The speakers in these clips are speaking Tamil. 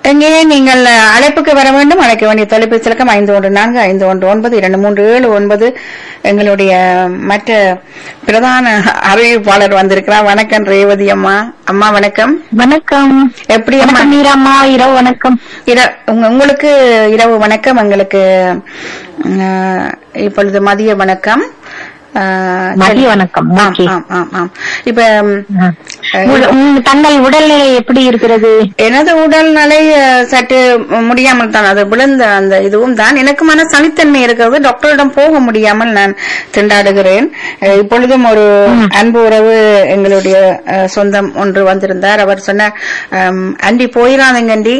எங்கே நீங்கள் அழைப்புக்கு வர வேண்டும் அழைக்க வேண்டிய தொலைபேசி இலக்கம் ஐந்து ஒன்று நான்கு ஐந்து ஒன்று ஒன்பது இரண்டு மூன்று ஏழு ஒன்பது எங்களுடைய மற்ற பிரதான அறிவிப்பாளர் வந்திருக்கிறார் வணக்கம் ரேவதி அம்மா அம்மா வணக்கம் வணக்கம் எப்படி அம்மா வணக்கம் மீராம்மா இரவு வணக்கம் இர- உங்க- உங்களுக்கு இரவு வணக்கம் எங்களுக்கு அஹ், இப்பொழுது மதிய வணக்கம் அஹ், மதிய வணக்கம் ஆம், ஓகே ஆம், ஆம், ஆம். இப்ப ம், உங்க- உங்க- தங்கள் உடல்நிலை எப்படி இருக்கிறது எனது உடல்நிலை அஹ், சற்று முடியாமல் தான் அது விழுந்த அந்த இதுவும் தான் எனக்கு மன சனித்தன்மை இருக்கிறது டாக்டரிடம் போக முடியாமல் நான் திண்டாடுகிறேன் அஹ், இப்பொழுதும் ஒரு அன்பு உறவு எங்களுடைய அஹ், சொந்தம் ஒன்று வந்திருந்தார் அவர் சொன்னார் அம், ஆண்டி போயிடாதீங்க ஆண்டி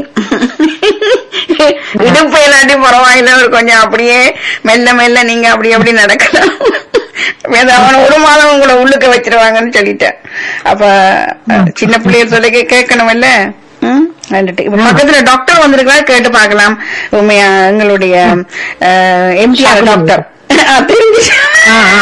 இடுப்பு இல்லாட்டி பரவாயில்ல ஒரு கொஞ்சம் அப்படியே மெல்ல மெல்ல நீங்க அப்படி அப்படி நடக்கலாம் வேற அவனை ஒரு மாதம் உங்களை உள்ளுக்க வச்சிருவாங்கன்னு சொல்லிட்டேன் அப்ப அஹ், சின்ன பிள்ளைய சொல்லி கேட்கணும் இல்ல ம் வந்துட்டு. இப்ப பக்கத்துல டாக்டர் வந்திருக்கிறா கேட்டு பார்க்கலாம் உண்மையா எங்களுடைய அஹ், எம்ஜிஆர் டாக்டர் அஹ், தெரிஞ்சுச்சு. ஆ, ஆ.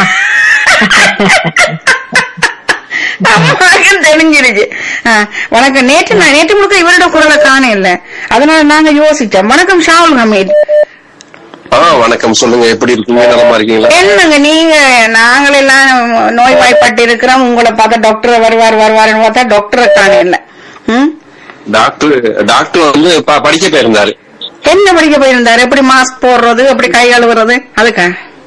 அம்மாவுக்கு தெரிஞ்சிருச்சு அஹ், வணக்கம் நேற்று நான் நேற்று முழுக்க இவரோட குரலை காண இல்ல அதனால நாங்க யோசிச்சோம் வணக்கம் ஷாவுல் ஹமீத் ஆ வணக்கம் சொல்லுங்க எப்படி இருக்கீங்க நலமா இருக்கீங்களா என்னங்க நீங்க நாங்களெல்லாம் நோய்வாய்ப்பட்டு இருக்கிறோம் உங்களை பார்த்தா டாக்டர் வருவார் வருவாருன்னு பார்த்தா டாக்டரை காண இல்ல ம்? டாக்டர் டாக்டர் வந்து ப- படிக்க போயிருந்தாரு என்ன படிக்க போயிருந்தாரு எப்படி மாஸ்க் போடுறது எப்படி கை கழுவுறது அதுக்கா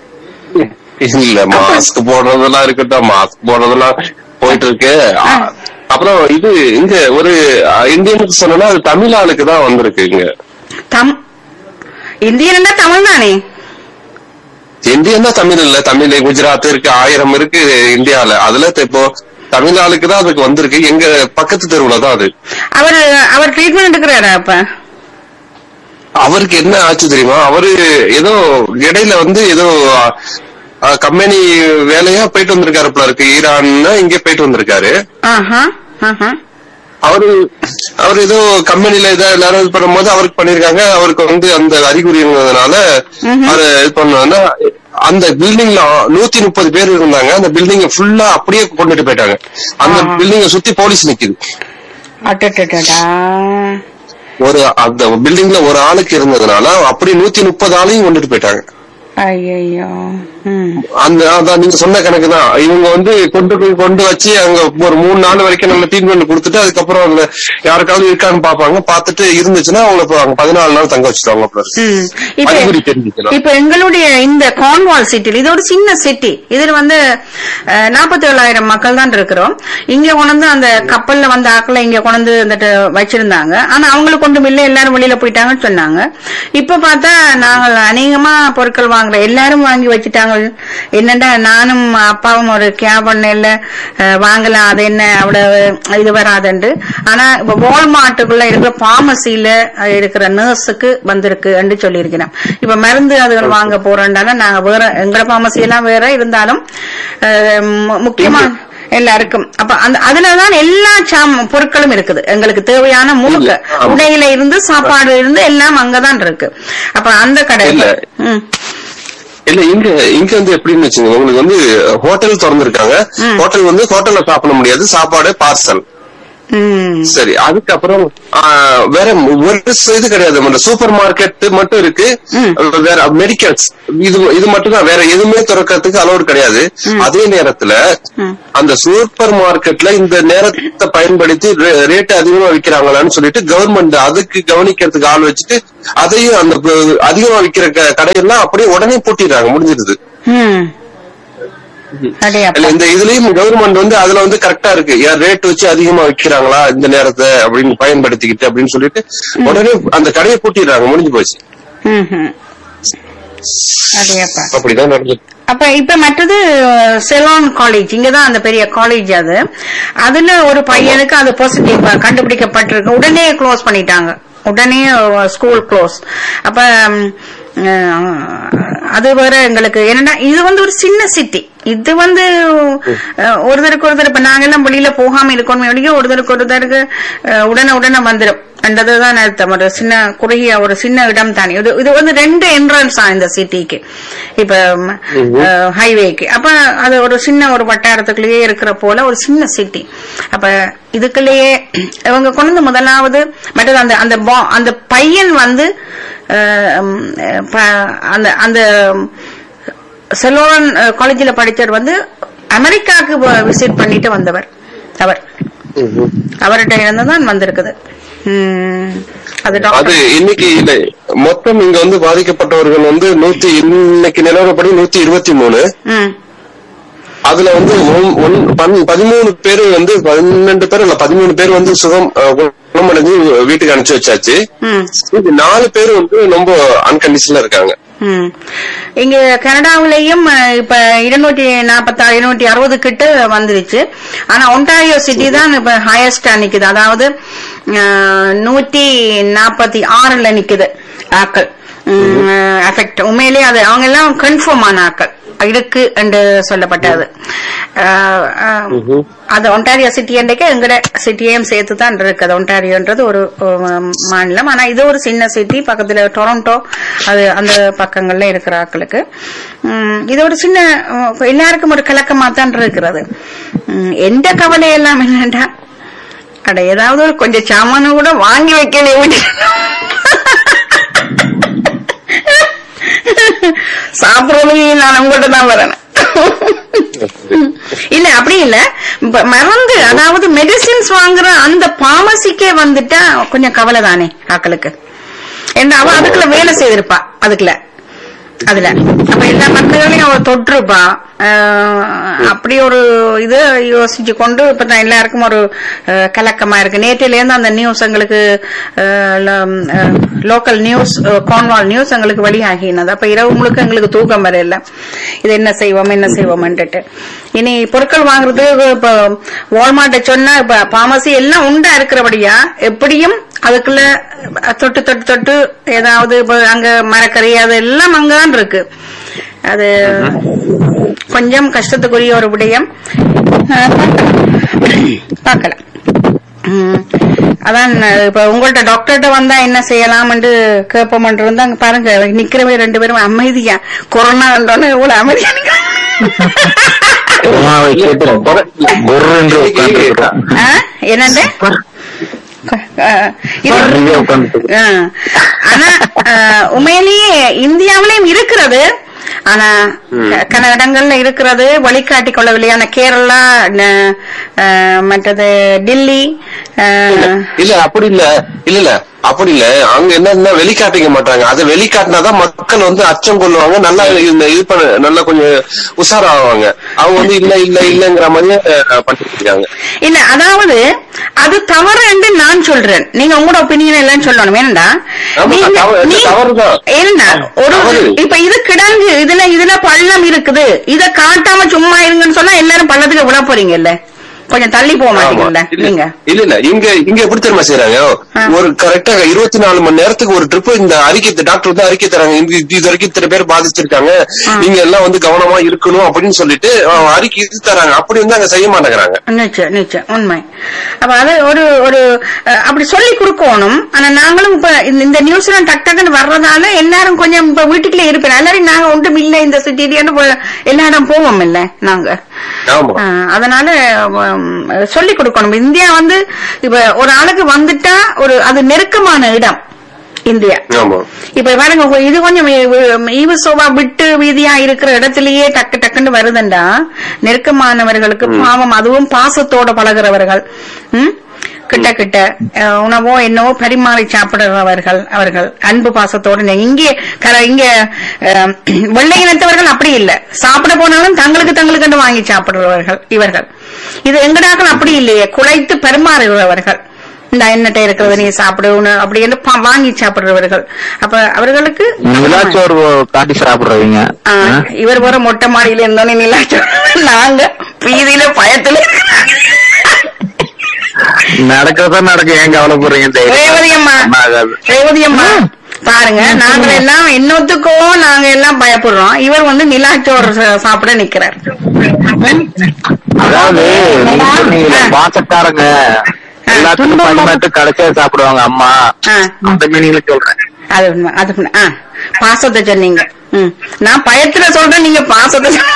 இல்ல மாஸ்க் போடுறதெல்லாம் இருக்கட்டும் மாஸ்க் போடுறதெல்லாம் போயிட்டு இருக்கு ஆ. அப்புறம் இது இங்க ஒரு இந்தியனுக்கு சொன்னா அது தமிழ் ஆளுக்கு தான் வந்திருக்கு இங்க தம் இந்தியன்னா தமிழ் தானே இந்தியன் தான் தமிழ் இல்ல தமிழ் குஜராத் இருக்கு ஆயிரம் இருக்கு இந்தியால அதுல இப்போ தமிழ் ஆளுக்கு தான் அதுக்கு வந்திருக்கு எங்க பக்கத்து தெருவுல தான் அது அவர் அவர் ட்ரீட்மெண்ட் எடுக்கிறாரா அப்ப அவருக்கு என்ன ஆச்சு தெரியுமா அவரு ஏதோ இடையில வந்து ஏதோ கம்பெனி வேலையா போயிட்டு வந்திருக்காரு போல இருக்கு ஈரான்னா இங்க போயிட்டு வந்திருக்காரு ஆஹா ஆஹா அவரு அவர் ஏதோ கம்பெனில ஏதோ எல்லாரும் இது பண்ணும்போது அவருக்கு பண்ணிருக்காங்க அவருக்கு வந்து அந்த அறிகுறி இருந்ததுனால ம்ஹும். அவரு இது பண்ணா அந்த பில்டிங்ல நூத்தி முப்பது பேர் இருந்தாங்க அந்த பில்டிங்க ஃபுல்லா அப்படியே கொண்டுட்டு போயிட்டாங்க அந்த ஆஹா. பில்டிங்க சுத்தி போலீஸ் நிக்குது அட்டடடா ஒரு அந்த பில்டிங்ல ஒரு ஆளுக்கு இருந்ததுனால அப்படியே நூத்தி முப்பது ஆளையும் கொண்டுட்டு போயிட்டாங்க ஐயோ ம் அந்த அதான் நீங்க சொன்ன கணக்கு தான் இவங்க வந்து கொண்டு போய் கொண்டு வச்சு அங்க ஒரு மூணு நாள் வரைக்கும் நம்ம ட்ரீட்மெண்ட் கொடுத்துட்டு அதுக்கப்புறம் அதுல யாருக்காவது இருக்கான்னு பாப்பாங்க பார்த்துட்டு இருந்துச்சுன்னா அவங்கள இப்போ அங்க பதினாலு நாள் தங்க வச்சுட்டாங்க போல இருக்கு. ம். இப்ப அறிகுறி தெரிஞ்சுக்கலாம் இப்ப எங்களுடைய இந்த கான்வால் சிட்டில் இது ஒரு சின்ன சிட்டி இதுல வந்து நாற்பத்தி ஏழாயிரம் மக்கள் தான் இருக்கிறோம் இங்க கொண்டு அந்த கப்பல்ல வந்த ஆட்களை இங்க கொண்டு வந்துட்டு வச்சிருந்தாங்க ஆனா அவங்களுக்கு கொண்டு இல்ல எல்லாரும் வெளியில போயிட்டாங்கன்னு சொன்னாங்க இப்ப பார்த்தா நாங்கள் அநேகமா பொருட்கள் வாங்குற எல்லாரும் வாங்கி வச்சுட்டாங்க என்னடா நானும் அப்பாவும் ஒரு கேபன் இல்ல வாங்கலாம் அது என்ன அவ்வளவு இது வராதுண்டு ஆனா இப்ப வால்மார்ட்டுக்குள்ள இருக்கிற பார்மசியில இருக்கிற நர்ஸுக்கு வந்திருக்கு என்று சொல்லியிருக்கிறேன் இப்ப மருந்து அதுகள் வாங்க போறோம்னால நாங்க வேற எங்களோட பார்மசி எல்லாம் வேற இருந்தாலும் அஹ், மு- முக்கியமா எல்லாருக்கும் அப்ப அந்த அதுலதான் எல்லா சாம் பொருட்களும் இருக்குது எங்களுக்கு தேவையான முழுக்க இல்ல, ஆமா. உடையில இருந்து சாப்பாடு இருந்து எல்லாம் அங்கதான் இருக்கு அப்ப அந்த கடை இல்ல. ம் இல்ல இங்க இங்க வந்து எப்படின்னு வச்சுங்க உங்களுக்கு வந்து ஹோட்டல் திறந்திருக்காங்க ம். ஹோட்டல் வந்து ஹோட்டல்ல சாப்பிட முடியாது சாப்பாடு பார்சல் ம் சரி அதுக்கப்புறம் ஆ, வேற ஒரு இது கிடையாது இந்த சூப்பர் மார்க்கெட் மட்டும் இருக்கு ம். வேற மெடிக்கல்ஸ் இது இது மட்டும் தான் வேற எதுவுமே திறக்கிறதுக்கு அலோடு கிடையாது அதே நேரத்துல ம். அந்த சூப்பர் மார்க்கெட்ல இந்த நேரத்தை பயன்படுத்தி ரேட் அதிகமா விக்கிறாங்களான்னு சொல்லிட்டு கவர்மெண்ட் அதுக்கு கவனிக்கிறதுக்கு ஆள் வச்சுட்டு அதையும் அந்த ப- அதிகமா விக்கிற க- கடையெல்லாம் அப்படியே உடனே பூட்டிடுறாங்க முடிஞ்சிருது ம் அடே இல்ல அப்பா இந்த இதுலயும் கவர்மெண்ட் வந்து அதுல வந்து கரெக்டா இருக்கு யார் ரேட் வச்சு அதிகமா விக்கிறாங்களா இந்த நேரத்தை அப்படின்னு பயன்படுத்திக்கிட்டு அப்படின்னு சொல்லிட்டு உடனே அந்த கடையை பூட்டிடுறாங்க முடிஞ்சு போச்சு ம் ம் அடே அப்பா அப்படிதான் நடந்தது அப்ப இப்ப மற்றது செலான் காலேஜ் இங்கதான் அந்த பெரிய காலேஜ் அது அதுல ஒரு பையனுக்கு அது பாசிட்டிவ் கண்டுபிடிக்கப்பட்டிருக்கு உடனே க்ளோஸ் பண்ணிட்டாங்க உடனே ஸ்கூல் க்ளோஸ் அப்ப ம், அஹ், அது வேற எங்களுக்கு என்னன்னா இது வந்து ஒரு சின்ன சிட்டி இது வந்து அஹ், ஒருத்தருக்கு ஒருத்தர் இப்ப நாங்க எல்லாம் வெளியில போகாம இருக்கணும் வெளியே ஒருத்தருக்கு ஒருத்தருக்கு அஹ், உடனே உடனே வந்துடும் என்றதுதான் அர்த்தம் ஒரு சின்ன குறுகிய ஒரு சின்ன இடம் தானே இது இது வந்து ரெண்டு என்ட்ரன்ஸ் தான் இந்த சிட்டிக்கு இப்ப ஹைவேக்கு அப்ப அது ஒரு சின்ன ஒரு வட்டாரத்துக்குள்ளேயே இருக்கிற போல ஒரு சின்ன சிட்டி அப்ப இதுக்குள்ளேயே இவங்க கொண்டு வந்து முதலாவது மற்றது அந்த அந்த பா- அந்த பையன் வந்து அஹ், உம், ப- அந்த அந்த செலோன் காலேஜில் படிச்சவர் வந்து அமெரிக்காவுக்கு விசிட் பண்ணிட்டு வந்தவர் அவர் அவர்கிட்ட இருந்து தான் வந்திருக்குது உம், அது அது டாக்டர் இன்னைக்கு இல்ல மொத்தம் இங்க வந்து பாதிக்கப்பட்டவர்கள் வந்து நூத்தி இன்னைக்கு நிலவரப்படி நூத்தி இருபத்தி மூணு ம் அதுல வந்து ஒன்- ஒன்- பன்- பதிமூணு பேர் வந்து பன்னெண்டு பேர் இல்ல பதிமூணு பேர் வந்து சுகம் அஹ், குணமடைஞ்சு வீட்டுக்கு அனுப்பிச்சு வச்சாச்சு ம் இது நாலு பேர் வந்து ரொம்ப அன்கண்டிஷன்ல இருக்காங்க ம். இங்க கனடாவிலேயும் அஹ், இப்ப இருநூற்றி நாற்பத்தாறு இருநூற்றி அறுபது கிட்ட வந்துருச்சு ஆனா ஒன்டாரியோ சிட்டி தான் இப்ப ஹையஸ்டா நிக்குது அதாவது அஹ், நூத்தி நாற்பத்தி ஆறுல நிக்குது ஆக்கள் அஃபெக்ட் உண்மையிலேயே அது அவங்க எல்லாம் கன்ஃபார்ம் ஆன ஆக்கள் இருக்கு என்று சொல்லப்பட்டது அஹ், அஹ், அது ஒன்டாரியோ சிட்டி அன்றைக்கு எங்கட சிட்டியையும் சேர்த்து தான் இருக்குது ஒன்டாரியோன்றது ஒரு um, மாநிலம் ஆனா இது ஒரு சின்ன சிட்டி பக்கத்துல டொரண்டோ அது அந்த பக்கங்கள்ல இருக்கிற ஆட்களுக்கு உம், இது ஒரு சின்ன உம், எல்லாருக்கும் ஒரு கலக்கமா தான் இருக்கிறது உம், எந்த கவலை எல்லாம் என்னடா அட ஏதாவது ஒரு கொஞ்சம் சாமான கூட வாங்கி வைக்கல சாப்பிடுறது நான் உங்கள்கிட்ட தான் வரேன் இல்ல அப்படி இல்ல இப்ப மருந்து அதாவது மெடிசின்ஸ் வாங்குற அந்த பார்மசிக்கே வந்துட்டா கொஞ்சம் கவலை தானே ஆக்களுக்கு ஏன்னா அவ அதுக்குள்ள வேலை செய்திருப்பா அதுக்குள்ள அதுல அப்ப எல்லா மருந்துகளையும் அவ தொற்றுப்பா அஹ், அப்படி ஒரு இது யோசிச்சு கொண்டு இப்ப தான் எல்லாருக்கும் ஒரு அஹ், கலக்கமா இருக்கு நேற்றில இருந்து அந்த நியூஸ் எங்களுக்கு லோக்கல் நியூஸ் கான்வால் நியூஸ் எங்களுக்கு வெளியாகினது அப்ப இரவு முழுக்க எங்களுக்கு தூக்கம் வரையில இது என்ன செய்வோம் என்ன செய்வோம்ன்ட்டு இனி பொருட்கள் வாங்குறது இப்ப வால்மார்ட்டை சொன்னா இப்ப பாமசி எல்லாம் உண்டா இருக்கிறபடியா எப்படியும் அதுக்குள்ள தொட்டு தொட்டு தொட்டு ஏதாவது இப்ப அங்க மரக்கறி அது எல்லாம் அங்கதான் இருக்கு அது கொஞ்சம் கஷ்டத்துக்குரிய ஒரு விடயம் அஹ், பார்க்கலாம் ம். அதான் இப்ப உங்கள்ட்ட டாக்டர்கிட்ட வந்தா என்ன செய்யலாம்னு கேட்போம்னு இருந்தா அங்க பாருங்க நிக்கிறவே ரெண்டு பேரும் அமைதியா கொரோனா எவ்வளவு அமைதியா நிக்கிறாங்க. உமாவை கேட்டு குர்ரென்று உட்கார்ந்துருக்கான் ஆ? என்னண்டு அஹ், இது இங்கே உட்கார்ந்து ஆ. ஆனா அஹ், உண்மையிலேயே இந்தியாவிலேயும் இருக்கிறது ஆனா க- கன இடங்கள்ல இருக்கிறது வழிகாட்டி கொள்ளவில்லை ஆனா கேரளா ந- அஹ், மற்றது டில்லி அஹ், இல்ல அப்படி இல்ல இல்ல இல்ல அப்படி இல்ல அங்க என்ன வெளிக்காட்டிக்க மாட்டாங்க அதை வெளிக்காட்டினாதான் மக்கள் வந்து அச்சம் கொள்ளுவாங்க நல்லா இந்த இது பண்ண நல்லா கொஞ்சம் உஷாராவாங்க அவங்க வந்து இல்ல இல்ல இல்லங்கிற மாதிரியே அஹ், பண்ணிட்டு இருக்காங்க இல்ல அதாவது அது தவறு என்று நான் சொல்றேன் நீங்க உங்களோட ஒப்பீனியன் எல்லாம் சொல்லணும் வேண்டா ஆமா, நீங்க- தவறு- நீ- தவறுதான். ஏன்னா ஒரு தவறு. இப்ப இது கிடங்கு இதுல இதுல பள்ளம் இருக்குது இத காட்டாம சும்மா இருங்கன்னு சொன்னா எல்லாரும் பள்ளத்துக்கு விட போறீங்கல்ல கொஞ்சம் தள்ளி போக ஆமா. மாட்டீங்கல்ல இல்ல நீங்க இல்ல இல்ல இங்க இங்க எப்படி தெரியுமா செய்யறாங்க ஆ. ஒரு கரெக்டா இருபத்தி நாலு மணி நேரத்துக்கு ஒரு ட்ரிப் இந்த அறிக்கை டாக்டர் வந்து அறிக்கை தராங்க இந்த இது இது வரைக்கும் இத்தனை பேர் பாதிச்சிருக்காங்க ஆ. நீங்க எல்லாம் வந்து கவனமா இருக்கணும் அப்படின்னு சொல்லிட்டு அஹ், அறிக்கை இது தராங்க அப்படி வந்து அங்க செய்ய மாட்டேங்கிறாங்க நிச்சயம் நிச்சயம் உண்மை அப்ப அது ஒரு ஒரு அஹ், அப்படி சொல்லி கொடுக்கணும் ஆனா நாங்களும் இப்ப இந்த- இந்த நியூஸ் எல்லாம் டக் டக்குன்னு வர்றதால எல்லாரும் கொஞ்சம் இப்ப வீட்டுக்குள்ளே இருப்பேன் எல்லாரும் நாங்க ஒன்றும் இல்ல இந்த சிட்டின்னு எல்லா இடம் போவோம் இல்ல நாங்க ஆமா அஹ், அதனால உம், சொல்லி கொடுக்கணும் இந்தியா வந்து இப்ப ஒரு ஆளுக்கு வந்துட்டா ஒரு அது நெருக்கமான இடம் இந்தியா ஆமா இப்ப பாருங்க உங்க இது கொஞ்சம் ஈவசோவா விட்டு வீதியா இருக்கிற இடத்திலேயே டக்கு டக்குன்னு வருதுண்டா நெருக்கமானவர்களுக்கு பாவம் அதுவும் பாசத்தோட பழகுறவர்கள் ம்? கிட்ட கிட்ட அஹ், உணவோ என்னவோ பரிமாறி சாப்பிடுறவர்கள் அவர்கள் அன்பு பாசத்தோட நெ- இங்கே கர- இங்க அஹ், வெள்ளை இனத்தவர்கள் அப்படி இல்ல சாப்பிட போனாலும் தங்களுக்கு தங்களுக்கு வாங்கி சாப்பிடுறவர்கள் இவர்கள் இது எங்கடாக்கள் அப்படி இல்லையே குழைத்து பரிமாறுகிறவர்கள் இந்த என்னட்ட இருக்கிறத நீ சாப்பிடுன்னு அப்படின்னு பா- வாங்கி சாப்பிடுறவர்கள் அப்ப அவர்களுக்கு நிலாச்சோறு காட்டி சாப்பிடுறவங்க ஆ, இவர் வர மொட்டை மாடியில இருந்தோன்னே நிலாச்சோம் நாங்க பீதியில பயத்துல நடக்கிறதா நடக்கும் ஏன் கவலைப்படுறீங்க ரேவதி அம்மா ஒண்ணும் ஆகாது. ரேவதி அம்மா பாருங்க நாங்க எல்லாம் இன்னொத்துக்கோ நாங்க எல்லாம் பயப்படுறோம் இவர் வந்து நிலாச்சோறு சா- சாப்பிட நிக்கிறார் அதாவது நீங்க சொன்னீங்கல்ல, பாசக்காரங்க எல்லாத்துக்கும் பரிமாட்டு கடைசியா சாப்பிடுவாங்க அம்மா ஆ. அந்த மீனிங்ல சொல்றேன் அது உண்மை அது உண்மை. ஆ பாசத்தை சொன்னீங்க ம் நான் பயத்துல சொல்றேன் நீங்க பாசத்தை சொ-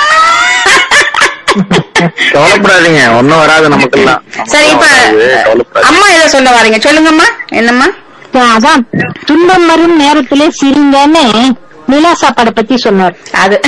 கவலைப்படாதீங்க ஒண்ணும் வராது நமக்கெல்லாம் சரி இப்ப கவலைப்படாதீங்க அம்மா ஏதோ சொல்ல வாரீங்க சொல்லுங்கம்மா என்னம்மா அதான் துன்பம் வரும் நேரத்திலே சிரிங்கன்னு நிலா சாப்பாடை பத்தி சொன்னார் அது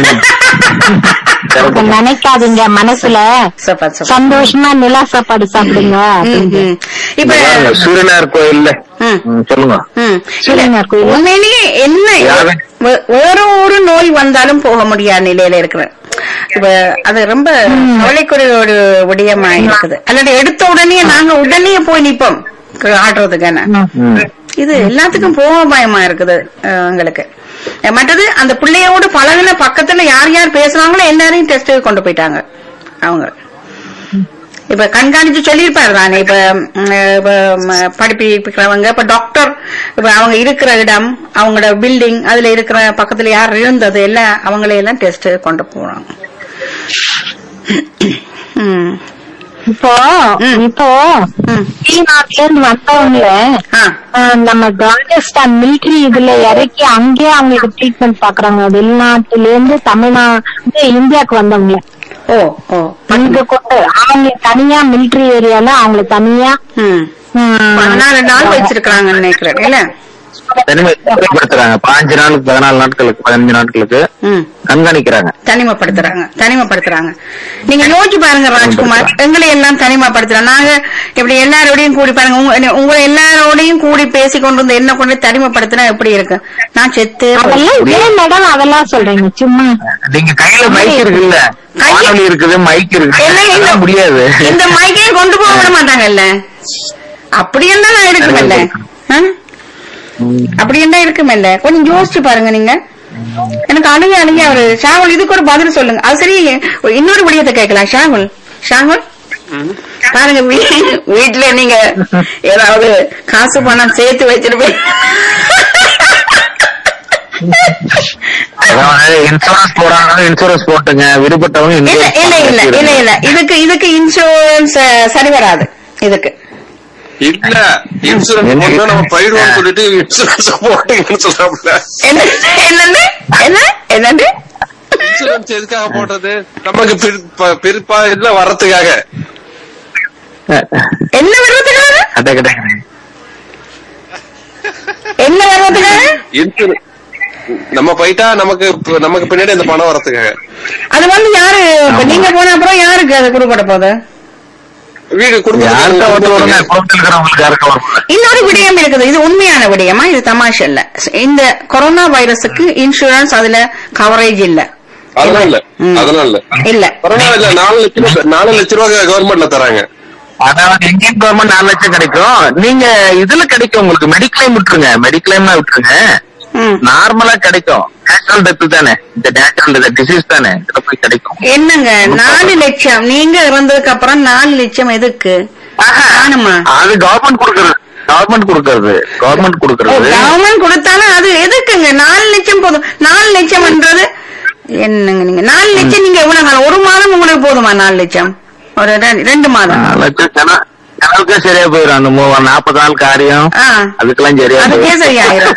அப்ப நினைக்காதீங்க மனசுல சூப்பர் சூப்பர் சந்தோஷமா நிலா சாப்பாடு சாப்பிடுங்க ம், ம். இப்ப பாருங்க, சூரியனார் கோயில்ல ம். ம், சொல்லுங்க ம். சூரியனார் கோயில். உண்மையிலேயே என்ன யாரு? வே- வேற ஒரு நோய் வந்தாலும் போக முடியாத நிலையில இருக்கிறேன் இப்ப அது ரொம்ப கவலைக்குரிய ஒரு விடயமா இருக்குது அல்லாட்டி எடுத்த உடனே நாங்க உடனே போய் நிப்போம் க- ஆடுறதுக்கான ம். இது எல்லாத்துக்கும் போக பயமா இருக்குது அஹ், எங்களுக்கு அஹ், மற்றது அந்த பிள்ளையோட பழகின பக்கத்துல யார் யார் பேசுறாங்களோ எல்லாரையும் டெஸ்ட் கொண்டு போயிட்டாங்க அவங்க இப்ப கண்காணிச்சு சொல்லியிருப்பாரு தானே இப்ப ம், இப்ப ம், படிப்பிக்கிறவங்க இப்ப டாக்டர் இப்ப அவங்க இருக்கிற இடம் அவங்களோட பில்டிங் அதுல இருக்கிற பக்கத்துல யார் இருந்தது எல்லாம் அவங்கள எல்லாம் டெஸ்ட் கொண்டு போறாங்க ம். இப்போ ம். இப்போ ம். வெளிநாட்டுல இருந்து வந்தவங்கள ஆ. ஆஹ், நம்ம ராஜஸ்தான் மிலிட்டரி இதுல இறக்கி அங்கேயே அவங்களுக்கு ட்ரீட்மெண்ட் பாக்குறாங்க வெளிநாட்டுல இருந்து தமிழ்நாடு இந்தியாவுக்கு வந்தவங்க ஓ ஓ இங்க கொண்டு அவங்க தனியா மிலிட்டரி ஏரியால அவங்கள தனியா ம் ம், பதினாலு நாள் வச்சிருக்காங்கன்னு நினைக்கிறேன் இல்ல தனிமைப்படுத்துறாங்க பாஞ்சு நாளுக்கு பதினாலு நாட்களுக்கு பதினஞ்சு நாட்களுக்கு ம் கண்காணிக்கிறாங்க தனிமைப்படுத்துறாங்க தனிமைப்படுத்துறாங்க நீங்க யோசிச்சு பாருங்க ராஜ்குமார் எங்களை எல்லாம் தனிமைப்படுத்துறாங்க நாங்க இப்படி எல்லாரோடையும் கூடி பாருங்க உங்க- உங்களை எல்லாரோடையும் கூடி பேசி கொண்டு வந்து என்ன கொண்டு தனிமைப்படுத்தினா எப்படி இருக்கு நான் செத்து அதெல்லாம் ஏன் மேடம் அதெல்லாம் சொல்றீங்க சும்மா நீங்க கையில மைக் இருக்குல்ல கை- வானொலி இருக்குது மைக் இருக்கு என்ன இந்த அதெல்லாம் முடியாது இந்த மைக்கையை கொண்டு போக விட மாட்டாங்கல்ல அப்படி என்ன இருக்குமல்ல ஆ? அப்படி என்ன இருக்குமல்ல கொஞ்சம் யோசிச்சு பாருங்க நீங்க எனக்கு அழுக அழுக அவரு ஷாகுல் இதுக்கு ஒரு பதில் சொல்லுங்க அது சரி இன்னொரு விடயத்தை கேட்கலாம் ஷாகுல் ஷாகுல் பாருங்க வீ- வீட்டுல நீங்க ஏதாவது காசு பணம் சேர்த்து வச்சிட்டு போய் இன்சூரன்ஸ் போறாங்க இன்சூரன்ஸ் போட்டுங்க விடுபட்டவங்க இல்ல insurance இல்ல இல்ல போட்டு இல்ல இல்ல இதுக்கு இதுக்கு இன்சூரன்ஸ் சரி வராது இதுக்கு இல்ல இன்சூரன்ஸ் போட்டா நம்ம போயிடுவோம் சொல்லிட்டு இன்சூரன்ஸ் போட்டீங்கன்னு சொல்றாப்ல என்ன என்னன்னு என்ன என்னன்னு இன்சூரன்ஸ் எதுக்காக போட்டது நமக்கு பிற்ப- பிற்பா இல்ல வர்றதுக்காக என்ன வர்றதுக்காக அட கிடையாது என்ன வர்றதுக்காக இன்சூரன்ஸ் நம்ம போயிட்டா நமக்கு ப- நமக்கு பின்னாடி அந்த பணம் வர்றதுக்காக அது வந்து யாரு இப்ப நீங்க போன அப்புறம் யாருக்கு அது கொடுக்கப்பட போகுது வீடு யாருக்கா வந்து வருங்க குடும்பத்துக்கு குடும்பத்தில் இருக்கிறவங்களுக்கு யாருக்கா வருங்க இன்னொரு விடயம் இருக்குது இது உண்மையான விடயமா இது தமாஷ் இல்ல இந்த கொரோனா வைரஸுக்கு இன்சூரன்ஸ் அதுல கவரேஜ் இல்ல அதெல்லாம் இல்ல ம். அதெல்லாம் இல்ல இல்ல பரவாயில்ல இல்ல நாலு லட்சம் ரூபாய் நாலு லட்சம் ரூபாய் கவர்மெண்ட்ல தராங்க அதாவது இந்தியன் கவர்மெண்ட் நாலு லட்சம் கிடைக்கும் நீங்க இதுல கிடைக்கும் உங்களுக்கு மெடிக்ளைம் விட்டுருங்க மெடிக்ளைம்னா விட்டுருங்க ம். நார்மலா கிடைக்கும் நேச்சுரல் டெத் தானே இந்த நேச்சுரல் டிசீஸ் தானே இதுல போய் கிடைக்கும் என்னங்க நாலு லட்சம் நீங்க இறந்ததுக்கு அப்புறம் நாலு லட்சம் எதுக்கு ஆனுமா அது கவர்மெண்ட் கொடுக்கறது கவர்மெண்ட் கொடுக்கறது கவர்மெண்ட் கொடுக்கறது கவர்மெண்ட் கொடுத்தாலும் அது எதுக்குங்க நாலு லட்சம் போதும் நாலு லட்சம்ன்றது என்னங்க நீங்க நாலு லட்சம் நீங்க எவ்வளவு காலம் ஒரு மாதம் உங்களுக்கு போதுமா நாலு லட்சம் ஒரு ரெண்டு- ரெண்டு மாதம் நாலு லட்சம் செலவு- செலவுக்கே சரியா போயிடும் அந்த மூ- நாற்பது நாள் காரியம் ஆ. அதுக்கெல்லாம் சரியா அதுக்கே போயிடும். சரியாயிரும்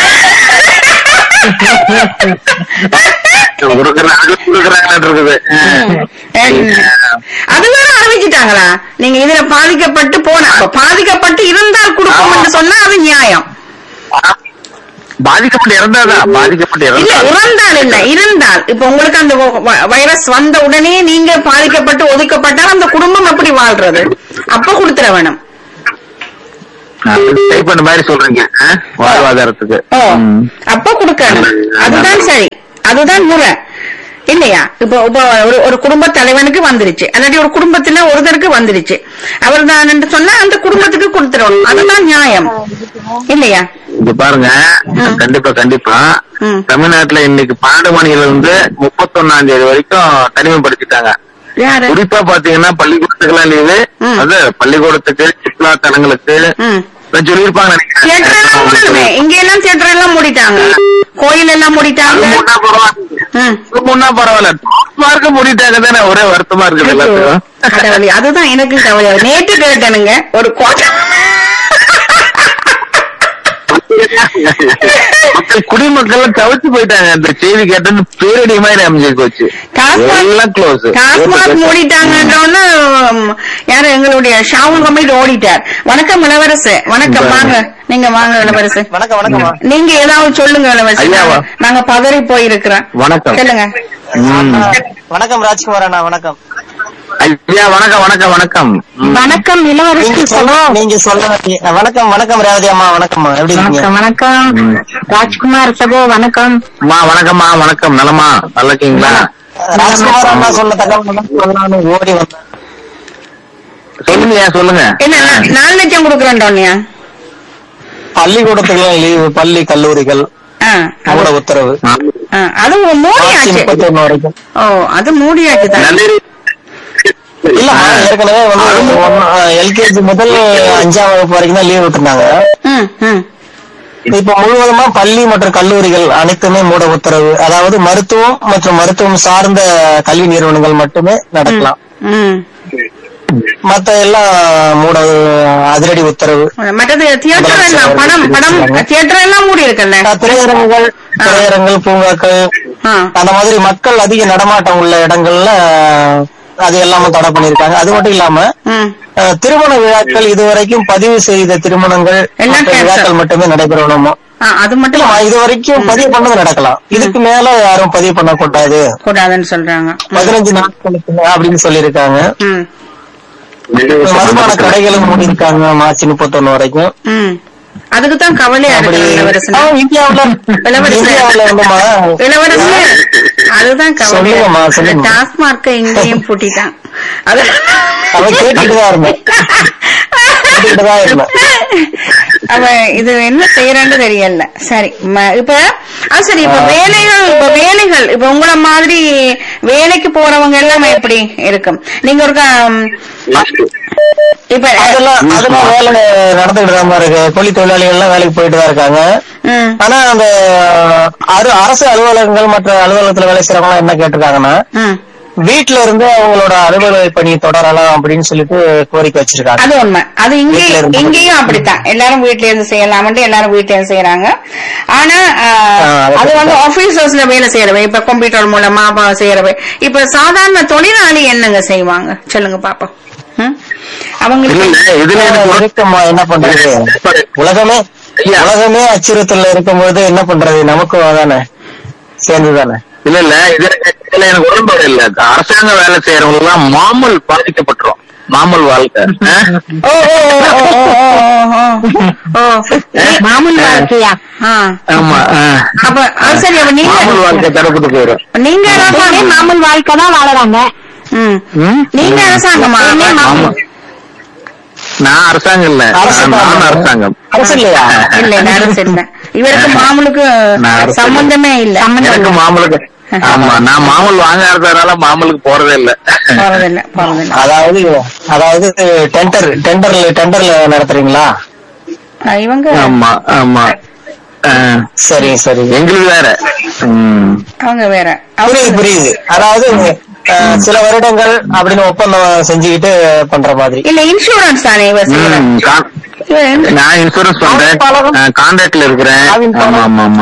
கொடுக்கறாங்க கொடுக்கறாங்கன்னு இருக்குது என்ன? அது வேற ஆரம்பிச்சுட்டாங்களா நீங்க இதுல பாதிக்கப்பட்டு போன அப்ப பாதிக்கப்பட்டு இருந்தால் கொடுப்போம்னு சொன்னா அது நியாயம் பாதிக்கப்பட்டு இறந்தாதான் பாதிக்கப்பட்டு இல்ல இறந்தா இறந்தால் இல்ல இருந்தால் இப்ப உங்களுக்கு அந்த வ- வைரஸ் வந்த உடனே நீங்க பாதிக்கப்பட்டு ஒதுக்கப்பட்டால் அந்த குடும்பம் எப்படி வாழ்றது அப்ப கொடுத்துட வேணும் டைப் மாதிரி சொல்றீங்க ஆ? வாழ்வாதாரத்துக்கு ஓ ம். அப்ப கொடுக்கணும் அதுதான் சரி அதுதான் முறை இல்லையா இப்போ இப்போ ஒரு ஒரு குடும்ப தலைவனுக்கு வந்துருச்சு அல்லாட்டி ஒரு குடும்பத்துல ஒருத்தருக்கு வந்துருச்சு அவர் தான் சொன்னா அந்த குடும்பத்துக்கு கொடுத்துடணும் அதுதான் நியாயம் இல்லையா இது பாருங்க ம். கண்டிப்பா கண்டிப்பா ம். தமிழ்நாட்டுல இன்னைக்கு பன்னெண்டு மணில இருந்து முப்பத்தொன்னாம் தேதி வரைக்கும் தனிமைப்படுத்திட்டாங்க யாரு குறிப்பா பாத்தீங்கன்னா பள்ளிக்கூடத்துக்கெல்லாம் லீவு ம். அது பள்ளிக்கூடத்துக்கு சுற்றுலா தலங்களுக்கு ம் இப்ப சொல்லியிருப்பாங்க தியேட்டர் எல்லாம் மூடணுமே இங்க எல்லாம் தியேட்டர் எல்லாம் மூடிட்டாங்க கோயில் எல்லாம் மூடிட்டாங்க அது முன்னா பரவாயில்ல ம் அது முன்னா பரவாயில்ல டாஸ்மார்க்க மூடிட்டாங்க தானே ஒரே வருத்தமா இருக்குது எல்லாத்துக்கும் கடவுளே, அதுதான் எனக்கு கவலை நேற்று கேட்டனுங்க ஒரு கோட்டை மக்கள் குடிமக்கள் தவிர்த்து போயிட்டாங்க அந்த செய்தி கேட்டது பேரடி மாதிரி அமைஞ்சு போச்சு எல்லாம் க்ளோஸ் டாஸ்மாக் மூடிட்டாங்கன்றோன்னு ம், யாரு எங்களுடைய ஷாவுல் கம்பெனி ஓடிட்டார் வணக்கம் இளவரசு வணக்கம் வாங்க நீங்க வாங்க இளவரசு வணக்கம் வணக்கம்மா நீங்க ஏதாவது சொல்லுங்க இளவரசு ஐயாவா? நாங்க- நாங்க பதறி போயிருக்கிறோம் வணக்கம். சொல்லுங்க ம். வணக்கம் ராஜ்குமார் அண்ணா வணக்கம் ஐயா வணக்கம் வணக்கம் வணக்கம் ம். வணக்கம் நீங்க இளவரசி சொல்ல நீங்க சொல்ல வேண்டிய- வணக்கம் வணக்கம் ரேவதி அம்மா வணக்கம்மா எப்படி இருக்கீங்க வணக்கம் வணக்கம் ராஜ்குமார் சகோ வணக்கம் அம்மா வணக்கம்மா வணக்கம் நலமா நல்லா இருக்கீங்களா ராஜ்குமார் அண்ணா சொன்ன தகவல் தான் சொல்லலாம்னு ஓடி வந்தேன் சொல்லுங்க சொல்லுங்க என்ன நா- நாலு லட்சம் கொடுக்குறேன்டோன்னியா பள்ளிக்கூடத்துக்குலாம் லீவு பள்ளி கல்லூரிகள் ஆ, அது- கூட உத்தரவு ஆ, அது மார்ச் மூடியாச்சு முப்பத்தி ஒண்ணு வரைக்கும் ஓ அது மூடியாச்சு தான் நல்ல இல்ல ஏற்கனவே வந்து எல்கேஜி முதல் அஞ்சாம் வகுப்பு வரைக்கும் தான் லீவ் விட்டுருந்தாங்க ம், ம். இப்ப முழுவதுமா பள்ளி மற்றும் கல்லூரிகள் அனைத்துமே மூட உத்தரவு அதாவது மருத்துவம் மற்றும் மருத்துவம் சார்ந்த கல்வி நிறுவனங்கள் மட்டுமே நடக்கலாம் ம். மத்த எல்லாம் மூட அதிரடி உத்தரவு மற்றது தியேட்டர் எல்லாம் படம் படம் தியேட்டர் எல்லாம் மூடி இருக்குல்ல அஹ் திரையரங்குகள் திரையரங்குகள் பூங்காக்கள் ஆ. அந்த மாதிரி மக்கள் அதிக நடமாட்டம் உள்ள இடங்கள்ல அஹ், அது எல்லாமே தடை பண்ணிருக்காங்க அது மட்டும் இல்லாம ம். அஹ், திருமண விழாக்கள் இதுவரைக்கும் பதிவு செய்த திருமணங்கள் எல்லாம் மற்ற cancel. விழாக்கள் மட்டுமே நடைபெறணுமா ஆ, அது மட்டும் இல்லம்மா இது வரைக்கும் பதிவு பண்ணது நடக்கலாம் இதுக்கு மேல யாரும் பதிவு பண்ணக்கூடாது கூடாதுன்னு சொல்றாங்க ம். பதினஞ்சு நாட்களுக்கு மேல அப்படின்னு சொல்லியிருக்காங்க ம். மதுபான கடைகளும் மூடி இருக்காங்க மார்ச் முப்பத்தொன்னு வரைக்கும் ம். அதுக்குதான் கவலையா அப்படி இருக்கு இளவரசன் ஆ, இந்தியாவுல இளவரசு. இந்தியாவுல வந்துமா இளவரசு அதுதான் கவலையா சொல்லுங்கம்மா, இருக்கு. சொல்லுங்க. டாஸ்மார்க்க இங்கேயும் பூட்டிட்டான் அது அவன் கேட்டுட்டுதான் இருந்தேன் கேட்டுட்டுதான் இருந்தேன் அவன் இது என்ன செய்யறான்னு தெரியல சரி ம- இப்ப அது சரி இப்ப வேலைகள் இப்ப வேலைகள் இப்ப உங்கள மாதிரி வேலைக்கு போறவங்க எல்லாம் எப்படி இருக்கும் நீங்க ஒரு இப்ப அதெல்லாம் அதெல்லாம் வேலை நடந்துகிட்டு தான் இருக்கு கூலி தொழிலாளிகள் எல்லாம் வேலைக்கு போயிட்டு தான் இருக்காங்க ம், ஆனா அந்த அரு அரசு அலுவலகங்கள் மற்ற அலுவலகத்துல வேலை செய்யறவங்க என்ன கேட்டிருக்காங்கன்னா ம். வீட்டுல இருந்து அவங்களோட அலுவலக பணி தொடரலாம் அப்படின்னு சொல்லிட்டு கோரிக்கை வச்சிருக்காங்க அது உண்மை அது வீட்ல இங்கேயும் இருந்து. இங்கேயும் அப்படித்தான் எல்லாரும் வீட்ல இருந்து செய்யலாம்னு எல்லாரும் வீட்ல இருந்து செய்யறாங்க ஆனா ஆஹ், ஆ, அது அது வந்து ஆபீசர்ஸ்ல வேலை செய்யறவை இப்ப கம்ப்யூட்டர் மூலமா ப- செய்யறவை இப்ப சாதாரண தொழிலாளி என்னங்க செய்வாங்க சொல்லுங்க பாப்போம் ம்? அவங்களுக்கு இல்ல இதுல எனக்கு ஒரு- இருக்குமா என்ன பண்றது உலகமே ஐயா. உலகமே அச்சுறுத்தல்ல இருக்கும்போது என்ன பண்றது நமக்கும் அதானே சேர்ந்து தானே இல்ல இல்ல இது இதுல எனக்கு உடன்பாடு இல்ல அரசாங்க வேலை செய்யறவங்க எல்லாம் மாமல் பாதிக்கப்பட்டுரும் மாமல் வாழ்க்கை ஆ? ஓ ஓ ஓ, ஓ, ஓ, ஓ, ஓ, ஓ. மாமூல் வாழ்க்கையா ஆ. ஆமா ஆ. அப்ப அது சரி அப்ப மாமல் நீங்க வாழ்க்கை தரப்பட்டு போயிடும் நீங்க எப்பவுமே அரசாங்கம் மாமூல் வாழ்க்கை தான் வாழறாங்க ம். ம்? நீங்க அரசாங்கமா ஆமா. நான் அரசாங்கம் இல்ல அரசு நான் தான். நான் அரசாங்கம் அரசு இல்லையா இல்ல இல்ல அரசு இல்ல இவருக்கு மாமூலுக்கு நான் அரசு சம்பந்தமே இல்ல எனக்கு மாமலுக்கு ஆமா நான் மாமல் வாங்காததுனால மாமலுக்கு போறதே இல்ல போறதில்ல போறதில்ல அதாவது அதாவது டெண்டர் டெண்டர்ல டெண்டர்ல நடத்துறீங்களா அஹ் இவங்க ஆமா ஆமா ஆ. சரி சரி எங்களுக்கு வேற ம். அவங்க வேற புரியுது அவங்க புரியுது அதாவது அஹ், சில வருடங்கள் அப்படின்னு ஒப்பந்தம் செஞ்சுக்கிட்டு பண்ற மாதிரி இல்ல இன்சூரன்ஸ் தானே இவர் செய்யறாரு. ம், கா- இவர் என்ன- நான் இன்சூரன்ஸ் பண்றேன் கான்ட்ராக்ட்ல இருக்கிறேன் ஆமா ஆமா ஆமா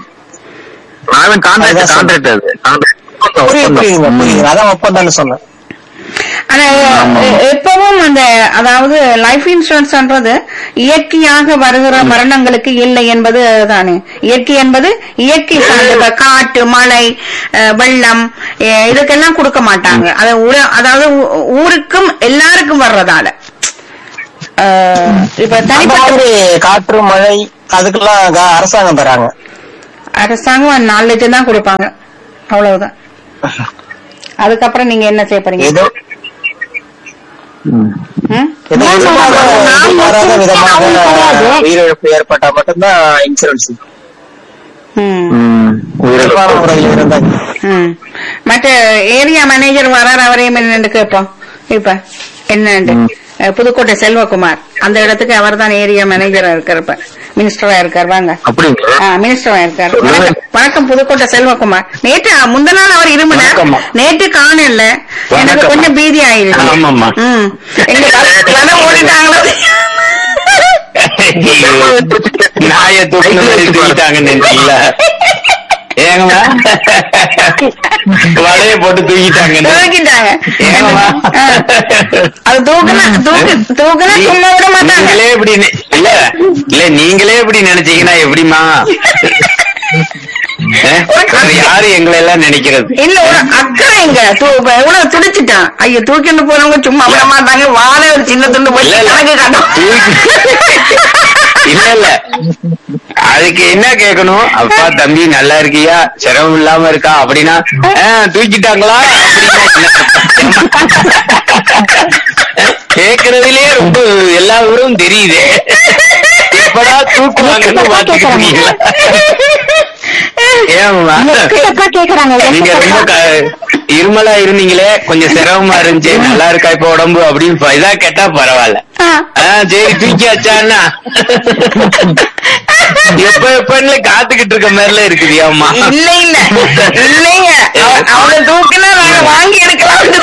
நான் கான்ட்ராக்ட் அதான் கான்ட்ராக்ட் அது புரியுது புரியுதுங்க Contract. புரியுது அதான் ஒப்பந்தம்னு சொன்னேன் ஆனா ஆமா. எ- எப்பவும் அந்த அதாவது லைஃப் இன்சூரன்ஸ்ன்றது இயற்கையாக வருகிற மரணங்களுக்கு இல்லை என்பது தானே இயற்கை என்பது இயற்கை சார்ந்த இப்ப காற்று மழை அஹ், வெள்ளம் அஹ், இதுக்கெல்லாம் கொடுக்க மாட்டாங்க அது ஊர- அதாவது ஊ- ஊருக்கும் எல்லாருக்கும் வர்றதால அஹ், இப்ப அந்த தனிப்பட்ட மாதிரி காற்று மழை அதுக்கெல்லாம் க- அரசாங்கம் தராங்க அரசாங்கம் நாலு லட்சம் தான் கொடுப்பாங்க அவ்வளவுதான் அதுக்கப்புறம் நீங்க என்ன செய்ய போறீங்க ஏதோ ம்? ஏதோ எதிர்பாராத எதிர்பாராத விதமாக கிடையாது. உயிரிழப்பு ஏற்பட்டா மட்டும்தான் இன்சூரன்ஸ் ம் எதிர்பாராத முறையில் இருந்தாங்க ம். மற்ற ஏரியா மேனேஜர் வரார் அவரையும் என்னன்னு கேட்போம் இப்ப என்னண்டு அஹ், புதுக்கோட்டை செல்வகுமார் அந்த இடத்துக்கு அவர் தான் ஏரியா மேனேஜரா இருக்கிறப்ப மினிஸ்டரா இருக்கார் வாங்க அப்படிங்களா ஆ, மினிஸ்டரா இருக்கார் வணக்கம் வணக்கம் புதுக்கோட்டை செல்வகுமார் நேற்று முந்த நாள் அவர் இருமுன வணக்கம்மா. நேற்று காணல எனக்கு வணக்கம்மா. கொஞ்சம் பீதி ஆயிடுச்சு ஆமாம்மா. ம் எங்க தலை ஓடிட்டாங்களோ நாய தூக்கின மாதிரி தூக்கிட்டாங்கன்னு நினைச்சீங்களா ஏங்கம்மா வலைய போட்டு தூக்கிட்டாங்க தூக்கிட்டாங்க ஏங்கம்மா ஆ. அது தூக்குனா தூக்கு தூக்குனா சும்மா விட மாட்டாங்க நீங்களே இப்படி நி- இல்ல இல்ல நீங்களே இப்படி நினைச்சீங்கன்னா எப்படிமா யாரு எங்களை எல்லாம் நினைக்கிறது இல்ல ஒரு அக்கறை இங்க தூ- இப்ப எவ்வளவு துடிச்சிட்டான் ஐயோ தூக்கிட்டு போறவங்க சும்மா விட மாட்டாங்க வாழை ஒரு சின்ன துண்டு போய் இல்ல, இல்ல. கணக்கு காட்டும் இல்ல இல்ல அதுக்கு என்ன கேட்கணும் அப்பா தம்பி நல்லா இருக்கியா சிரமம் இல்லாம இருக்கா அப்படின்னா "ஆ, தூக்கிட்டாங்களா கேக்குறதுலயே ரொம்ப எல்லா ஊரும் தெரியுது எப்படா தூக்குவாங்கன்னு பாத்துக்கிட்டு இருக்கீங்களா ஏம்மா கிட்டப்பா கேக்குறாங்க நீங்க ரொம்ப க- இருமலா இருந்தீங்களே கொஞ்சம் சிரமமா இருந்துச்சு நல்லா இருக்கா இப்ப உடம்பு அப்படின்னு ப- இதா கேட்டா பரவாயில்ல ஆ. ஆ, சரி தூக்கியாச்சான்னா எப்ப எப்பன்னு காத்துக்கிட்டு இருக்க மாதிரில இருக்குது அம்மா இல்ல இல்ல இல்லைங்க அவ- அவனை தூக்கினா நாங்க வாங்கி எடுக்கலாம்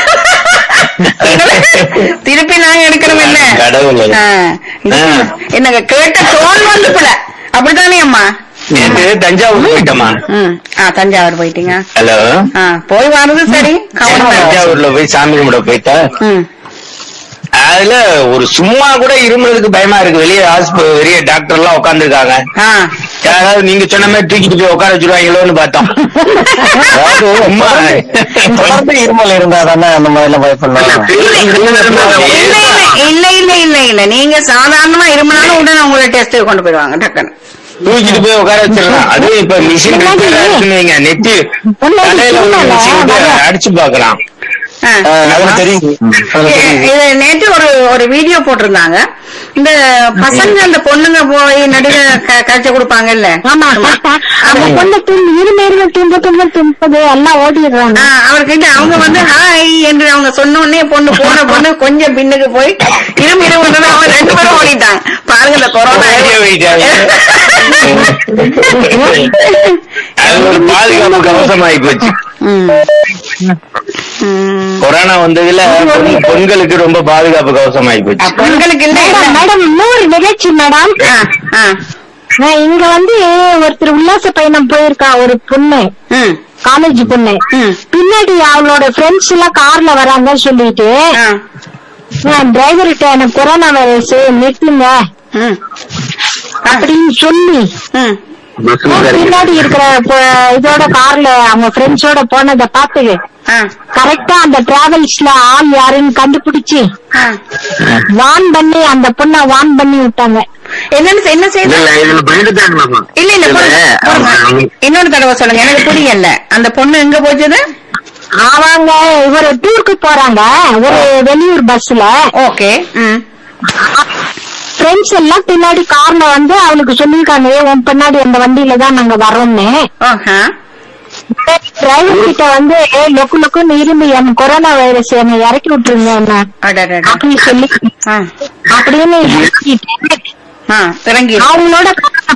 திருப்பி நாங்க எடுக்கணும் இல்ல கடவுளே. ஆ. ஆ. என்னங்க கேட்ட தோல் வந்து போல அப்படித்தானே அம்மா நேத்து தஞ்சாவூர் போயிட்டோமா ம் ஆ தஞ்சாவூர் போயிட்டீங்க ஹலோ ஆ போய் வர்றது சரி கவனமா இரு. தஞ்சாவூர்ல போய் சாமி கும்பிட போயிட்டா ம் அதுல ஒரு சும்மா கூட இருமுறதுக்கு பயமா இருக்கு வெளியே ஹாஸ்பிட்டல் வெளிய டாக்டர் எல்லாம் உட்காந்துருக்காங்க ஆ யாராவது நீங்க சொன்ன மாதிரி தூக்கிட்டு போய் உட்கார வச்சிருவாங்களோன்னு பார்த்தோம் அதாவது சும்மா தொடர்ந்து இருமல் இருந்தா தானே அந்த மாதிரி எல்லாம் பயப்படலாம் இல்ல இல்ல இல்ல இல்ல இல்ல இல்ல நீங்க சாதாரணமா இருமனாலும் உடனே உங்களை டெஸ்ட் கொண்டு போயிடுவாங்க டக்குன்னு தூக்கிட்டு போய் உட்கார வச்சிடலாம் அதுவும் இப்ப மிஷின் வைங்க நெத்தி தலையில ஒரு மிஷின் அடிச்சு பாக்கலாம் ஆ. அதுல தெரியுது அதுல இ- தெரியுது இது நேற்று ஒரு ஒரு வீடியோ போட்டிருந்தாங்க இந்த பசங்க அந்த பொண்ணுங்க போய் நடுக கழிச்ச கொடுப்பாங்கல்ல ஆமா கரெக்டா. அந்த பொண்ணு தும்பு இரும இரும தும்ப தும்ப தும்பது எல்லாம் ஓடிடுறாங்க ஆ, அவர்கிட்ட அவங்க வந்து ஹாய் என்று அவங்க சொன்ன உடனே பொண்ணு போன பொண்ணு கொஞ்சம் பின்னுக்கு போய் இரும் இரும் அவங்க ரெண்டு பேரும் ஓடிட்டாங்க பாருங்க இந்த கொரோனா ஓடியே போயிட்டாங்க. அது ஒரு பாதுகாப்பு கவசமாயி போச்சு ம். ம். கொரோனா வந்ததுல பொன்- பெண்களுக்கு ரொம்ப பாதுகாப்பு கவசமாயி போச்சு பெண்களுக்கு இல்ல மேடம் மேடம் இன்னொரு நிகழ்ச்சி மேடம் ஆ, ஆ. நான் இங்க வந்து ஒருத்தர் உல்லாச பயணம் போயிருக்கா ஒரு பொண்ணு ம், காலேஜ் பொண்ணு ம். பின்னாடி அவளோட ஃப்ரெண்ட்ஸ் எல்லாம் கார்ல வராங்கன்னு சொல்லிட்டு ஆ, டிரைவர்கிட்ட எனக்கு கொரோனா வைரஸ் நிறுத்துங்க ம். அப்படின்னு சொல்லி ம். பின்னாடி இருக்கிற பொ- இதோட கார்ல அவங்க ஃப்ரெண்ட்ஸோட போனதை பார்த்து ஆ, கரெக்டா அந்த டிராவல்ஸ்ல ஆள் யாருன்னு கண்டுபிடிச்சு ஆ. வான் பண்ணி அந்த பொண்ண வான் பண்ணி விட்டாங்க என்னன்னு செ- என்ன செய்து இதுல பயந்துட்டாங்களாமா இல்ல இல்ல பொறுங்க, பொறுங்க. இன்னொரு தடவை சொல்லுங்க எனக்கு புரியல அந்த பொண்ணு எங்க போச்சது அவங்க ஒரு டூருக்கு போறாங்க ஒரு வெளியூர் பஸ்ல ஓகே ம் ஃப்ரெண்ட்ஸ் எல்லாம் பின்னாடி கார்ல வந்து அவளுக்கு சொல்லிருக்காங்க "ஏய், உன் பின்னாடி அந்த வண்டியில தான் நாங்க வரோம்னு ஓஹா டிரைவர் கிட்ட வந்து "ஏய், லொக்கு லொக்குன்னு இரும்பி என் கொரோனா வைரஸ் என்னை இறக்கி விட்டுருங்க என்ன அடடட. அப்படின்னு சொல்லி ஆ, அப்படின்னு இறக்கிட்டு ஆ, திறங்கி இரு. அவங்களோட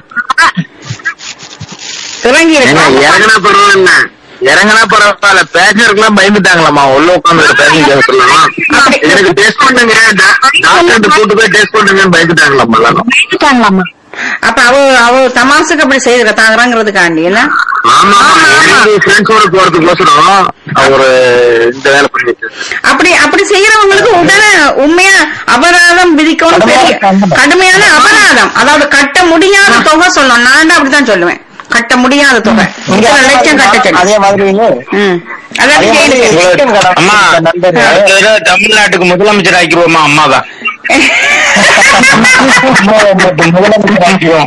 திறங்கி இருக்கு இறங்கினா பரவாயில்ல இறங்கினா பரவாயில்ல பேசஞ்சருக்குலாம் பயந்துட்டாங்களாமா உள்ள உட்காந்து பேசஞ்சர் சொல்லலாம் எனக்கு டெஸ்ட் பண்ணுங்க டாக்டர் கூட்டு போய் டெஸ்ட் பண்ணுங்கன்னு பயந்துட்டாங்களாமா எல்லாரும் பேசிட்டாங்களாமா அப்ப அவ அவ தமாசுக்கு அப்படி செய்யறதாங்கிறதுக்காண்டி என்ன ஆமா ஃப்ரெண்ட்ஸோட போறதுக்கோசரம் அவரு இந்த வேலை பண்ணிட்டு அப்படி அப்படி செய்யறவங்களுக்கு உடனே உண்மையா அபராதம் விதிக்கணும் பெரிய கடுமையான அபராதம் அதாவது கட்ட முடியாத தொகை சொல்லணும் நான் அப்படித்தான் சொல்லுவேன் கட்ட முடியாத தொகை இங்க இத்தனை லட்சம் கட்ட சொல்லு அதே மாதிரி ம் அதாவது அதே மாதிரி கேளுங்க. சிக்கன் கடை அம்மா நண்பர் அடுத்த தடவை தமிழ்நாட்டுக்கு முதலமைச்சர் ஆக்கிடுவோமா அம்மாவா முதலமைச்சர் ஆக்கிடுவோம்.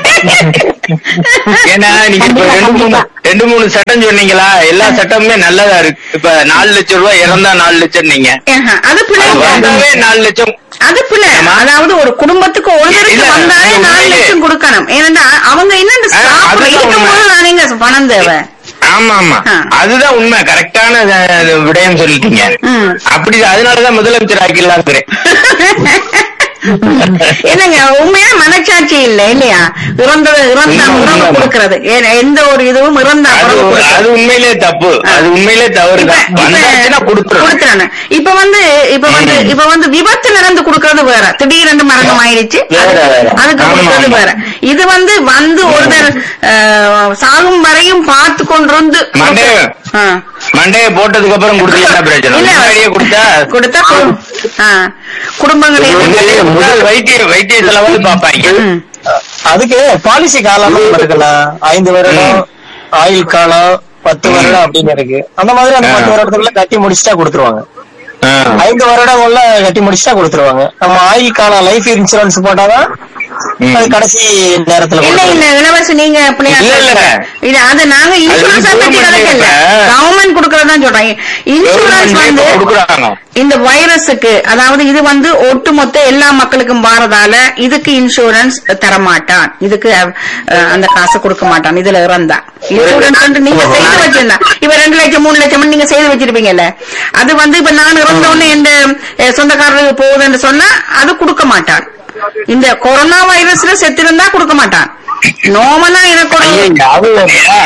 ஏன்னா நீங்க இப்ப ரெண்டு மூணு ரெண்டு மூணு சட்டம் சொன்னீங்களா எல்லா சட்டமுமே நல்லதா இருக்கு இப்ப நாலு லட்சம் ரூபாய் இறந்தா நாலு லட்சம் நீங்க ஆஹா, அது பிள்ளை அது வந்தாவே நாலு லட்சம் அது பிள்ளை அதாவது ஒரு குடும்பத்துக்கு ஒருத்தருக்கு இல்ல, வந்தாலே அது நாலு உண்மையிலே. லட்சம் கொடுக்கணும் ஏன்னா அவங்க என்ன இந்த ஆ, சாப்பிட அதுதான் இருக்கும் போது உண்மை. தானேங்க பணம் தேவை ஆமா ஆமா ஆ. அதுதான் உண்மை கரெக்டான அஹ், விடயம் சொல்லிட்டீங்க ம். அப்படி அதனாலதான் முதலமைச்சர் ஆக்கிடலாங்கிறேன் என்னங்க உண்மையா மனச்சாட்சி இல்ல இல்லையா இறந்தது இறந்த உண்மை, உறவு உண்மை. கொடுக்கறது ஏ- எந்த ஒரு இதுவும் இறந்த அது உறவு கொடுக்கறது. அது உண்மையிலே தப்பு அது உண்மையிலே தவறுதான் இப்ப- வந்தாச்சுன்னா இப்ப கொடுத்துரும் கொடுத்துறானு. இப்ப வந்து இப்ப வந்து ம். இப்ப வந்து விபத்து நடந்து கொடுக்கறது வேற திடீரென்று மரணம் ஆயிடுச்சு வேற, அதுக்கு- வேற. அதுக்கு ஆமா, கொடுக்கறது ஆமா. வேற இது வந்து வந்து ஒருத்தர் அஹ், சாகும் வரையும் பார்த்து கொண்டிருந்து மண்டே ஆ. மண்டையை போட்டதுக்கு அப்புறம் கொடுத்தா என்ன பிரச்சனை இல்ல முன்னாடியே கொடுத்தா கொடுத்தா கு- ஆ. குடும்பங்களை முன்னாடியே முதல் வைத்திய வைத்திய செலவு பாப்பாங்க ம். அதுக்கு பாலிசி காலம் இருக்குல்ல ஐந்து வருடம் ஆயுள் காலம் பத்து வருடம் அப்படின்னு இருக்கு அந்த மாதிரி அந்த பத்து ஆ. வருடத்துக்குள்ள கட்டி முடிச்சுட்டா கொடுத்துருவாங்க ஆ. ஐந்து வருடங்கள்ல கட்டி முடிச்சுட்டா கொடுத்துருவாங்க நம்ம ஆயுள் காலம் லைஃப் இன்சூரன்ஸ் போட்டாதான் ம். அது கடைசி நேரத்துல இல்ல கொடுத்துருவாங்க. இல்ல இளவரசி நீங்க அப்படியா இல்ல, இல்ல. இல்ல அது நாங்க இன்சூரன்ஸ் அது பத்தி government கணக்கு இல்ல இப்ப- கவர்மெண்ட் கொடுக்கறதா சொல்றேன் இன்சூரன்ஸ் Government வந்து இப்ப கொடுக்குறாங்க இந்த வைரஸுக்கு அதாவது இது வந்து ஒட்டுமொத்த எல்லா மக்களுக்கும் வாரதால இதுக்கு இன்சூரன்ஸ் தரமாட்டான் இதுக்கு அஹ், அந்த காசை கொடுக்க மாட்டான் இதுல இறந்தா இன்சூரன்ஸ் வந்து நீங்க செய்து வச்சிருந்தா இப்ப ரெண்டு லட்சம் மூணு லட்சம் நீங்க செய்து வச்சிருப்பீங்கல்ல அது வந்து இப்ப நான் இறந்த உடனே எந்த அஹ், சொந்தக்காரருக்கு போகுதுன்னு சொன்னா அது கொடுக்க மாட்டான் இந்த கொரோனா வைரஸ்ல செத்திருந்தா கொடுக்க மாட்டான் நார்மலா எனக்கு ஒரு ஐயா, அது வேறயா?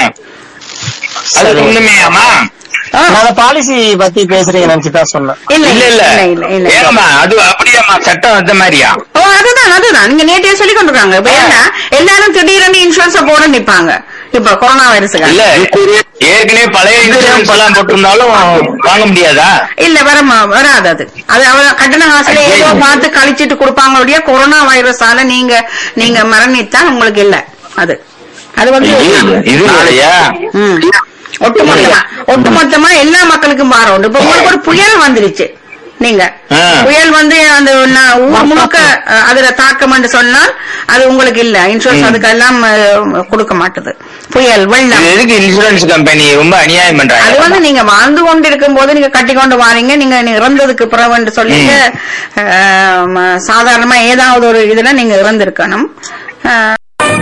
அது உண்மையாமா ஆ, நான் அந்த பாலிசி பத்தி பேசுறீங்க நினைச்சுதான் சொன்னேன் இல்ல இல்ல இல்ல இல்ல இல்ல இல்ல ஏங்கம்மா அது அப்படியாம்மா சட்டம் அந்த மாதிரியா ஓ அதுதான் அதுதான் நீங்க நேற்றைய சொல்லி கொண்டிருக்காங்க இப்ப ஏன்னா எல்லாரும் திடீர்னு இன்சூரன்ஸ் போட நிப்பாங்க இப்ப கொரோனா வைரஸுக்கு இல்ல ஏற்கனவே பழைய இன்சூரன்ஸ் எல்லாம் போட்டிருந்தாலும் வாங்க முடியாதா இல்ல வர வராது அது அது அவ கட்டண காசுல ஏதோ பார்த்து கழிச்சிட்டு கொடுப்பாங்க ஒழிய கொரோனா வைரஸால நீங்க நீங்க மரணித்தால் உங்களுக்கு இல்ல அது அது வந்து இது- இது வேறையா ம். ஒட்டுமொத்தமா ஒட்டுமொத்தமா எல்லா மக்களுக்கும் பாரம் உண்டு இப்ப உங்களுக்கு ஒரு புயல் வந்துருச்சு நீங்க ஆ. புயல் வந்து அந்த ந- ஊர் முழுக்க அஹ், அதுல தாக்கம் என்று சொன்னால் அது உங்களுக்கு இல்ல இன்சூரன்ஸ் அதுக்கெல்லாம் அஹ், கொடுக்க மாட்டுது புயல் வெள்ளம் இது எதுக்கு இன்சூரன்ஸ் கம்பெனி ரொம்ப அநியாயம் அது பண்றாங்க வந்து நீங்க வாழ்ந்து கொண்டு இருக்கும் போது நீங்க கட்டி கொண்டு வாரீங்க நீங்க நீங்க இறந்ததுக்கு பிறகு சொல்லிட்டு அஹ், ம- சாதாரணமா ஏதாவது ஒரு இதுல நீங்க இறந்திருக்கணும் அஹ்,